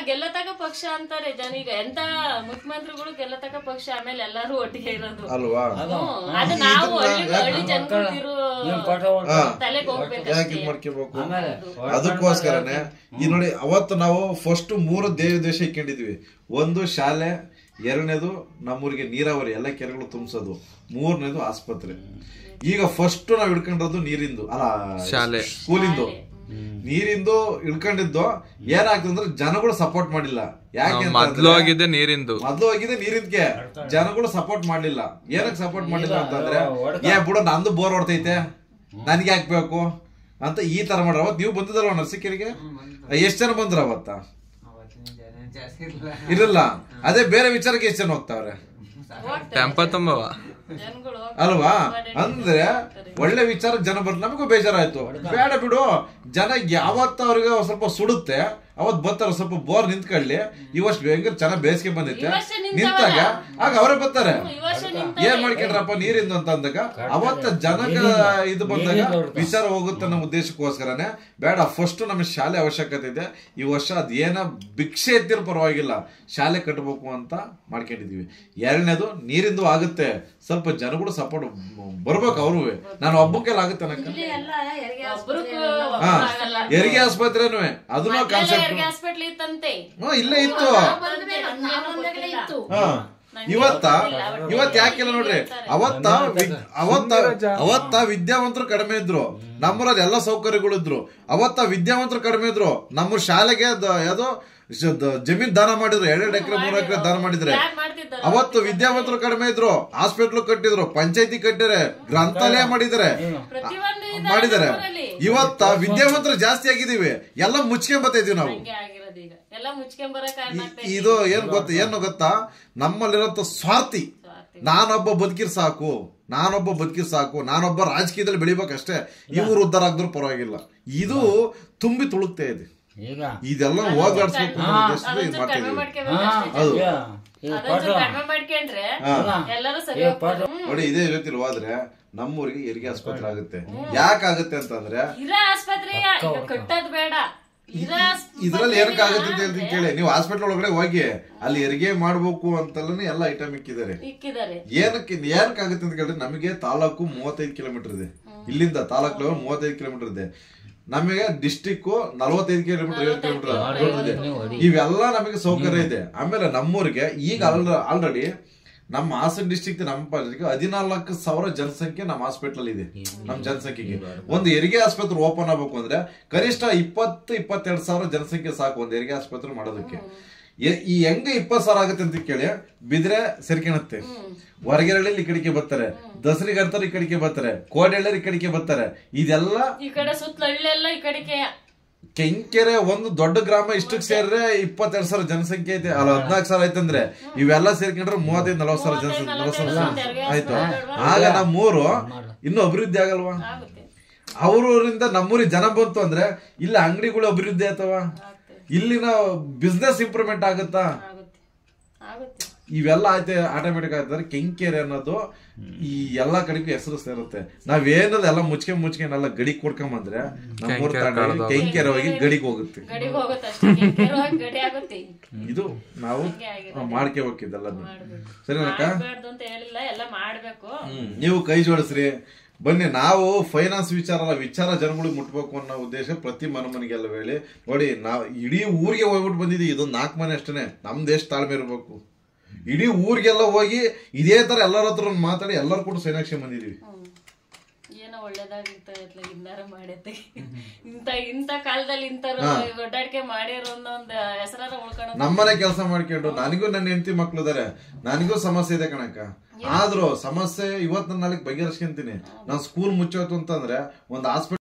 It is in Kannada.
ಗೆಲ್ಲತಕ್ಕ ಪಕ್ಷ ಅಂತಾರೆ ಜನ ಈಗ ಎಂತ ಮುಖ್ಯಮಂತ್ರಿಗಳು ಗೆಲ್ಲತಕ್ಕ ಪಕ್ಷ ಆಮೇಲೆ ಎಲ್ಲಾರು ಒಟ್ಟಿಗೆ ಇರೋದು ಅಲ್ವಾ ಹ್ಮ್. ಅದು ನಾವು ಹಳ್ಳಿ ಹಳ್ಳಿ ಜನಗಳಿರೋ ತಲೆಗೆ ಯಾಕೆ ಹೋಗ್ಬೇಕಷ್ಟೇ ಇದ್ ಮಾಡ್ಕೋಬೇಕು ಆಮೇಲೆ ಅದಕ್ಕೋಸ್ಕರನೇ ಈ ನೋಡಿ ಅವತ್ತು ನಾವು ಫಸ್ಟ್ ಮೂರು ದೇವ ದೇಶ ಇಕ್ಕೊಂಡಿದ್ವಿ ಒಂದು ಶಾಲೆ ಎರಡನೇದು ನಮ್ಮೂರಿಗೆ ನೀರಾವರಿ ಎಲ್ಲ ಕೆರೆಗಳು ತುಂಬಿಸೋದು ಮೂರನೇದು ಆಸ್ಪತ್ರೆ ಈಗ ಫಸ್ಟ್ ನಾವ್ ಹಿಡ್ಕೊಂಡಿರೋದು ನೀರಿಂದು ಅಲ್ಲ ಶಾಲೆ. ಸ್ಕೂಲಿಂದು ನೀರಿಂದು ಇಳ್ಕೊಂಡಿದ್ದು ಏನಾಗ್ತಂದ್ರೆ ಜನಗಳು ಸಪೋರ್ಟ್ ಮಾಡಿಲ್ಲ ಯಾಕೆ ಮೊದ್ಲು ಅಂತಂದ್ರೆ- ಹೋಗಿದ್ದೆ ನೀರಿಂದು ಮೊದ್ಲು ಹೋಗಿದೆ ನೀರಿಂದ್ಕೆ ಜನಗಳು ಸಪೋರ್ಟ್ ಮಾಡ್ಲಿಲ್ಲ ಏನಕ್ಕೆ ಸಪೋರ್ಟ್ ಮಾಡಿಲ್ಲ ಅಂತಂದ್ರೆ ಏ ಬಿಡು ನಂದು ಬೋರ್ ಹೊಡ್ತೈತೆ ನನ್ಗೆ ಹಾಕ್ಬೇಕು ಅಂತ ಈ ತರ ಮಾಡ್ರ ಅವತ್ ನೀವು ಬಂದಿದ್ದಲ್ವ ನರ್ಸಿಕರಿಗೆ ಎಷ್ಟ್ ಜನ ಬಂದ್ರ ಅವತ್ತ ಇರಲ್ಲ ಅದೇ ಬೇರೆ ವಿಚಾರಕ್ಕೆ ಎಷ್ಟ್ ಜನ ಹೋಗ್ತಾವ್ರೆ ಟೆಂಪ ತುಂಬವ ಜನಗಳು ಅಲ್ವಾ ಅಂದ್ರೆ ಒಳ್ಳೆ ವಿಚಾರ ಜನ ಬರ್ ನಮಗೂ ಬೇಜಾರಾಯ್ತು ಬೇಡ ಬಿಡು ಜನ ಯಾವತ್ತ ಅವ್ರಿಗೆ ಒಂದ್ ಸ್ವಲ್ಪ ಸುಡುತ್ತೆ ಅವತ್ ಬರ್ತಾರ ಸ್ವಲ್ಪ ಬೋರ್ ನಿಂತ್ಕೊಳ್ಳಿ ಇವಷ್ಟು ಹೆಂಗ ಚೆನ್ನಾಗ್ ಬೇಸಿಗೆ ಬಂದೈತೆ ಇವಷ್ಟೇ ನಿಂತವಲ್ಲ. ನಿಂತಾಗ ಆಗ ಅವರೇ ಬರ್ತಾರೆ ಈ ವರ್ಷ ನಿಂತ ಏನ್ ಮಾಡ್ಕೊಂಡ್ರಪ್ಪ ನೀರಿಂದು ಅಂತ ಅಂದಾಗ ಅವತ್ತ ಜನಕ ಇದು ಬಂದಾಗ ವಿಚಾರ ಹೋಗುತ್ತೆ ಅನ್ನೋ ಉದ್ದೇಶಕ್ಕೋಸ್ಕರನೇ ಬೇಡ ಫಸ್ಟ್ ನಮಗೆ ಶಾಲೆ ಅವಶ್ಯಕತೆ ಇದೆ ಈ ವರ್ಷ ಅದ್ ಏನ ಭಿಕ್ಷೆ ಎತ್ತಿರೋ ಪರವಾಗಿಲ್ಲ ಶಾಲೆ ಕಟ್ಟಬೇಕು ಅಂತ ಮಾಡ್ಕೊಂಡಿದೀವಿ ಎರಡನೇದು ನೀರಿಂದು ಆಗುತ್ತೆ ಸ್ವಲ್ಪ ಜನಗಳು ಸಪೋರ್ಟ್ ಬರ್ಬೇಕು ಅವ್ರು ನಾನು ಒಬ್ಬಕ್ಕೆಲ್ಲ ಆಗುತ್ತೆ ಅನ್ನಕ್ಕ ಒಬ್ರಿಗೂ ಹಾ ಆಗಲ್ಲ. ಹೆರಿಗೆ ಆಸ್ಪತ್ರೆನೂ ಅದನ್ನೂ ಮೊದ್ಲೆಲ್ಲ ಕಾನ್ಸೆಪ್ಟ್ ಹೆರಿಗೆ ಹಾಸ್ಪಿಟ್ಲ್ ಇತ್ತಂತೆ ಹ್ಮ್ ಇಲ್ಲೇ ಇತ್ತು ಹಾ ಇವತ್ತ ಇವತ್ ಯಾಕಿಲ್ಲ ನೋಡ್ರಿ ಅವತ್ತ ವಿ- ಅವತ್ತ ಅವತ್ತ ವಿದ್ಯಾವಂತರು ಕಡಿಮೆ ಇದ್ರು ನಮ್ಮೂರಲ್ಲಿ ಎಲ್ಲ ಸೌಕರ್ಯಗಳು ಇದ್ರು ಅವತ್ತ ವಿದ್ಯಾವಂತರು ಕಡಿಮೆ ಇದ್ರು ನಮ್ಮ ಶಾಲೆಗೆ ದ- ಯಾವ್ದೋ ಶ- ದ- ಜಮೀನ್ ದಾನ ಮಾಡಿದ್ರು ಎರಡೆರಡು ಎಕರೆ ಮೂರು ಎಕರೆ ದಾನ ಮಾಡಿದ್ರೆ ಯಾಕ್ ಮಾಡ್ತಿದ್ದಾರೆ? ಅವತ್ತು ವಿದ್ಯಾವಂತರು ಕಡಿಮೆ ಇದ್ರು ಹಾಸ್ಪಿಟ್ಲ್ ಕಟ್ಟಿದ್ರು ಪಂಚಾಯತಿ ಕಟ್ಟಿದ್ರೆ ಗ್ರಂಥಾಲಯ ಮಾಡಿದ್ದಾರೆ ಪ್ರತಿಯೊಂದು ಇದೆ ಮಾಡಿದ್ದಾರೆ ನಮ್ಮೂರಲ್ಲಿ. ಇವತ್ತ ವಿದ್ಯಾವಂತರು ಜಾಸ್ತಿ ಆಗಿದೀವಿ ಎಲ್ಲ ಮುಚ್ಕೊಂಡ್ ಬರ್ತಾ ನಾವು ಹಂಗೆ ಆಗಿರೋದು ಈಗ ಎಲ್ಲ ಮುಚ್ಕೊಂಡ್ ಬರೋ ಕಾರಣ ಇ- ಇದು ಏನ್ ಗೊತ್ತ ಏನು ಗೊತ್ತಾ ನಮ್ಮಲ್ಲಿರೋಂಥ ಸ್ವಾರ್ಥಿ ನಾನೊಬ್ಬ ಬದುಕಿರ್ ಸಾಕು ನಾನೊಬ್ಬ ಬದುಕಿರ್ ಸಾಕು ನಾನೊಬ್ಬ ರಾಜಕೀಯದಲ್ಲಿ ಬೆಳಿಬೇಕಷ್ಟೇ ಇವ್ರು ಉದ್ಧಾರ ಆಗಿದ್ರು ಪರವಾಗಿಲ್ಲ ಇದು ತುಂಬಿ ತುಳುಕ್ತಾ ಇದೆ ಈಗ ಇದೆಲ್ಲ ಹೋಗ್ಲಾಡ್ಸ್ಬೇಕು ಅನ್ನೋ ಉದ್ದೇಶದಿಂದ ಇದು ಅದೊಂಚೂರು ಕಡಿಮೆ ಮಾಡ್ತಿದೀವಿ ಮಾಡ್ಕೋಬೇಕಷ್ಟೇ ಹೌದು ಈಗ ಈಗ ಅದೊಂಚೂರು ಕಡಿಮೆ ಮಾಡ್ಕೊಂಡ್ರೆ ಎಲ್ಲರೂ ಸರಿ ಹೋಗ್ತಾರೆ. ಹ್ಮ್. ನೋಡಿ ಇದೇ ರೀತಿ ಹೋದ್ರೆ ನಮ್ಮೂರಿಗೆ ಹೆರಿಗೆ ಆಸ್ಪತ್ರೆ ಆಗುತ್ತೆ ಯಾಕಾಗುತ್ತೆ ಅಂತಂದ್ರೆ ಇರೋ ಆಸ್ಪತ್ರೆ ಈಗ ಕಟ್ಟೋದ್ ಬೇಡ ಇರೋ ಆಸ್ಪತ್ರೆ ಇದ್ರಲ್ಲಿ ಏನಕ್ಕೆ ಆಗುತ್ತೆ ಅಂತ ಹೇಳ್ತೀನಿ ಕೇಳಿ ನೀವು ಹಾಸ್ಪಿಟಲ್ ಒಳಗಡೆ ಹೋಗಿ ಅಲ್ಲಿ ಹೆರಿಗೆ ಮಾಡ್ಬೇಕು ಅಂತಲೇ ಎಲ್ಲ ಐಟಮ್ ಇಕ್ಕಿದ್ದಾರೆ ಇಕ್ಕಿದ್ದಾರೆ ಏನಕ್ಕೆ ಏನಕ್ಕೆ ಆಗುತ್ತೆ ಅಂತ ಕೇಳಿದ್ರೆ ನಮಗೆ ತಾಲೂಕು ಮೂವತ್ತೈದು ಕಿಲೋಮೀಟರ್ ಇದೆ ಇಲ್ಲಿಂದ ತಾಲೂಕು ಲೆವೆಲ್ ಮೂವತ್ತೈದು ಕಿಲೋಮೀಟರ್ ಇದೆ ನಮಗೆ ಡಿಸ್ಟಿಕ್ ನಲವತ್ತೈದು ಕಿಲೋಮೀಟರ್ ಐವತ್ತು ಕಿಲೋಮೀಟರ್ ಇದೆ ಇವೆಲ್ಲ ನಮಗೆ ಸೌಕರ್ಯ ಇದೆ ಆಮೇಲೆ ನಮ್ಮೂರಿಗೆ ಈಗ ಆಲ್ರೆಡಿ ನಮ್ಮ ಹಾಸನ ಡಿಸ್ಟಿಕ್ ನಮ್ಮ ಪಾಲಿಗೆ ಹದಿನಾಲ್ಕು ಸಾವಿರ ಜನಸಂಖ್ಯೆ ನಮ್ಮ ಹಾಸ್ಪಿಟಲ್ ಇದೆ ನಮ್ಮ ಜನಸಂಖ್ಯೆಗೆ ಒಂದು ಹೆರಿಗೆ ಆಸ್ಪತ್ರೆ ಓಪನ್ ಆಗ್ಬೇಕು ಅಂದ್ರೆ ಕನಿಷ್ಠ ಇಪ್ಪತ್ತು ಇಪ್ಪತ್ತೆರಡು ಸಾವಿರ ಜನಸಂಖ್ಯೆ ಸಾಕು ಒಂದು ಹೆರಿಗೆ ಆಸ್ಪತ್ರೆ ಮಾಡೋದಕ್ಕೆ ಎ- ಈ ಹೆಂಗ ಇಪ್ಪತ್ ಸಾವಿರ ಆಗುತ್ತೆ ಅಂತ ಕೇಳಿ ಬಿದ್ರೆ ಸೇರ್ಕೊಳತ್ತೆ ಹೊರಗೆರಳಿ ಈ ಕಡೆಗೆ ಬರ್ತಾರೆ ದಸರಿಗರ್ತಾರೆ ಈ ಕಡೆಗೆ ಬರ್ತಾರೆ ಕೋಡೆಳ್ಳರ್ ಈ ಕಡೆಗೆ ಬರ್ತಾರೆ ಇದೆಲ್ಲ ಈ ಕಡೆ ಸುತ್ತಲ ಹಳ್ಳೆಲ್ಲ ಈ ಕಡೆಗೆ ಕೆಂಕೆರೆ ಒಂದು ದೊಡ್ಡ ಗ್ರಾಮ ಇಷ್ಟಕ್ಕೆ ಸೇರಿದ್ರೆ ಇಪ್ಪತ್ತೆರಡು ಸಾವಿರ ಜನಸಂಖ್ಯೆ ಐತೆ ಅಲ್ಲ ಹದ್ನಾಲ್ಕು ಸಾವಿರ ಐತಂದ್ರೆ ಇವೆಲ್ಲ ಸೇರ್ಕೊಂಡ್ರೆ ಮೂವತ್ತೈದು ನಲವತ್ತು ಸಾವಿರ ಜನಸಂಖ್ಯೆ ನಲವತ್ತು ಸಾವಿರ ಆಯ್ತು ಆಗ ನಮ್ಮೂರು ಇನ್ನೂ ಅಭಿವೃದ್ಧಿ ಆಗಲ್ವಾ ಆಗುತ್ತೆ ಅವರೂರಿಂದ ನಮ್ಮೂರಿಗೆ ಜನ ಬಂತು ಅಂದ್ರೆ ಇಲ್ಲಿ ಅಂಗಡಿಗಳು ಅಭಿವೃದ್ಧಿ ಆಯ್ತವ ಇಲ್ಲಿನ ಬಿಸ್ನೆಸ್ ಇಂಪ್ರೂವ್ಮೆಂಟ್ ಆಗುತ್ತಾ ಆಗುತ್ತೆ ಆಗುತ್ತೆ ಇವೆಲ್ಲ ಆಯ್ತು ಆಟೋಮೆಟಿಕ್ ಆಗ್ತದೆ ಕೆಂಕೆರೆ ಅನ್ನೋದು ಈ ಎಲ್ಲಾ ಕಡೆಗೂ ಹೆಸರು ಸೇರುತ್ತೆ ನಾವೇನದ ಎಲ್ಲ ಮುಚ್ಕೊಂಡ್ ಮುಚ್ಕೊಂಡ್ ಎಲ್ಲ ಗಡಿ ಕೊಡ್ಕೊಂಬಂದ್ರೆ ನಮ್ಮೂರ್ ತಾಂಡ ಕೆಂಕೆರೆ ಹೋಗಿ ಗಡಿಗೆ ಹೋಗುತ್ತೆ ಗಡಿಗೆ ಹೋಗುತ್ತೆ ಅಷ್ಟೇ ಕೆಂಪೇರುವಾಗ ಗಡಿ ಆಗುತ್ತೆ ಇದು ನಾವು ಆಗಿರೋದು. ಮಾಡ್ಕೋಬೇಕಿದೆಲ್ಲ ಸರಿನಕ್ಕ ಮಾಡ್ಬಾರ್ದು ಅಂತ ಹೇಳಿಲ್ಲ ಎಲ್ಲ ಮಾಡ್ಬೇಕು ಹ್ಮ್. ನೀವು ಕೈ ಜೋಡಿಸ್ರಿ ಬನ್ನಿ ನಾವು ಫೈನಾನ್ಸ್ ವಿಚಾರ ಅಲ್ಲ ವಿಚಾರ ಜನಗಳಿಗೆ ಮುಟ್ಬೇಕು ಅನ್ನೋ ಉದ್ದೇಶ ಪ್ರತಿ ಮನೆ ಮನೆಗೆಲ್ಲ ಹೇಳಿ ನೋಡಿ ನಾವು ಇಡೀ ಊರಿಗೆ ಹೋಗ್ಬಿಟ್ಟು ಬಂದಿದ್ದೀವಿ ಇದೊಂದು ನಾಲ್ಕು ಮನೆ ಅಷ್ಟೇ ನಮ್ದು ಎಷ್ಟು ತಾಳ್ಮೆ ಇರಬೇಕು ಇಡೀ ಊರಿಗೆಲ್ಲ ಹೋಗಿ ಇದೇ ತರ ಎಲ್ಲರ ಹತ್ರ ಮಾತಾಡಿ ಎಲ್ಲರೂ ಕೂಡ ಸೈನಾಕ್ಷಿ ಬಂದಿದೀವಿ ಹ್ಮ್. ಏನೋ ಒಳ್ಳೇದಾಗಿರ್ತದೆ ಇನ್ನಾರ ಮಾಡೈತೆ ಇಂತ ಇಂತ ಕಾಲದಲ್ಲಿ ಇಂತರ ಒಡ್ಡಾಡಿಕೆ ಮಾಡಿರೋ ಒಂದು ಹೆಸರಾರ ಉಳ್ಕೊಳ್ಳೋದು ನಮ್ಮನೆ ಕೆಲಸ ಮಾಡ್ಕೊಂಡು ನನಗೂ ನನ್ನ ಹೆಂಡತಿ ಮಕ್ಳು ಇದಾರೆ ನನಗೂ ಸಮಸ್ಯೆ ಇದೆ ಕಣಕ್ಕ ಆದ್ರೂ ಸಮಸ್ಯೆ ಇವತ್ತು ನಾಳೆಗೆ ಬಗೆಹರಿಸ್ಕೊಂತೀನಿ ನಾನು ಸ್ಕೂಲ್ ಮುಚ್ಚೋತು ಅಂತಂದ್ರೆ ಒಂದು ಹಾಸ್ಪಿಟಲ್